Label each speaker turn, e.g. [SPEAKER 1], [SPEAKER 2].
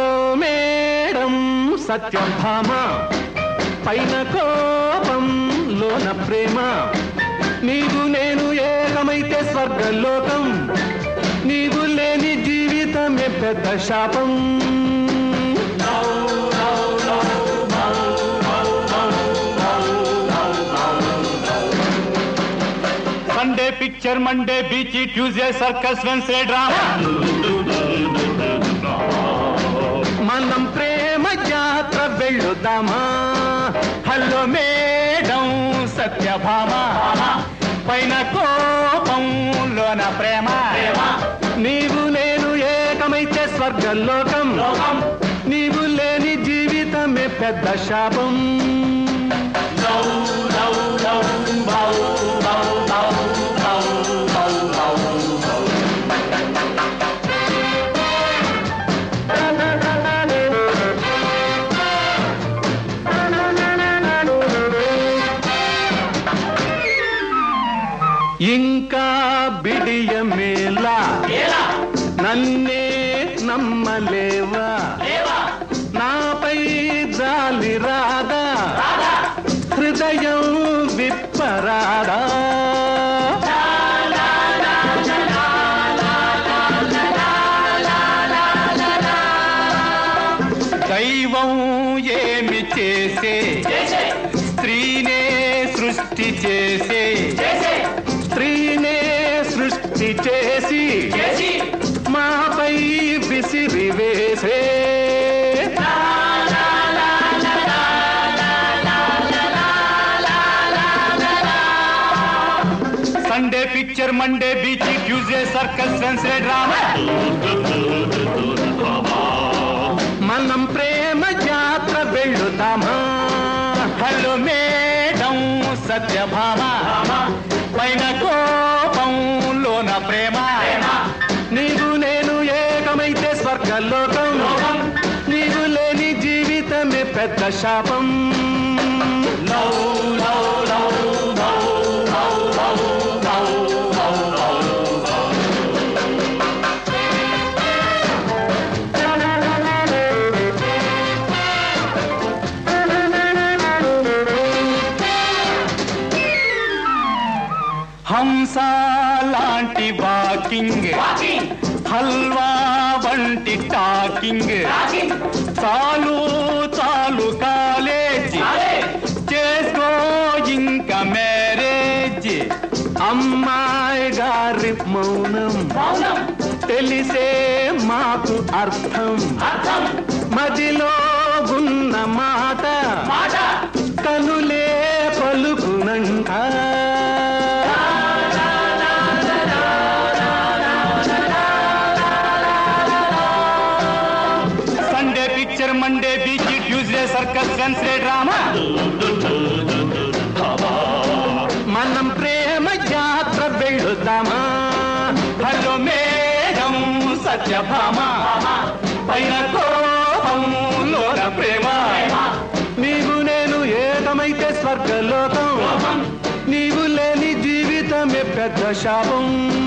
[SPEAKER 1] hello madam Satyabhama పైన కోపం లోన ప్రేమ నీవు నేను ఏకమైతే స్వర్గలోకం నీవు లేని జీవితమే పెద్ద శాపం
[SPEAKER 2] Sunday picture Monday beach Tuesday circus Wednesday drama
[SPEAKER 1] మనం ప్రేమ జాత్ర వెళ్ళుదామా హలో మేడం సత్యభామ
[SPEAKER 2] పైన కోపం లోన ప్రేమ
[SPEAKER 1] నీవు నేను ఏకమైతే స్వర్గలోకం నీవు లేని జీవితమే పెద్ద శాపం ఇంకా బిడియమేలా నన్నే నమ్మలేవా నాపై జాలి రాదా హృదయం విప్పరాదా
[SPEAKER 2] దైవం ఏమి చేసే స్త్రీనే సృష్టి చేసే
[SPEAKER 1] స్త్రీనే సృష్టి చేసి మాపై విసిరి వేసే
[SPEAKER 2] Sunday picture Monday beach Tuesday circus Wednesday drama
[SPEAKER 1] మనం ప్రేమ యాత్ర వెళ్ళుతామా
[SPEAKER 2] హలో మేడం సత్యభామ పైన కోపం లోన ప్రేమ
[SPEAKER 1] నీవు నేను ఏకమైతే స్వర్గలోకం నీవు లేని జీవితమే పెద్ద శాపం
[SPEAKER 2] హంస లాంటి వాకింగ్ హల్వా వంటి టాకింగ్ చాలు చాలు కాలేజ్ చేసుకో ఇంకా మ్యారేజ్
[SPEAKER 1] అమ్మాయి గారి మౌనం తెలిసే మాకు అర్థం మదిలో ఉన్న మాట కనులే పలుకునంట
[SPEAKER 2] Sunday picture Monday beach Tuesday circus Wednesday drama
[SPEAKER 1] మనం ప్రేమ యాత్ర వెళ్ళుదామా
[SPEAKER 2] హలో మేడం సత్యభామ పైన కోపం లోన ప్రేమ
[SPEAKER 1] నీవు నేను ఏకమైతే స్వర్గలోకం నీవు లేని జీవితమే పెద్ద శాపం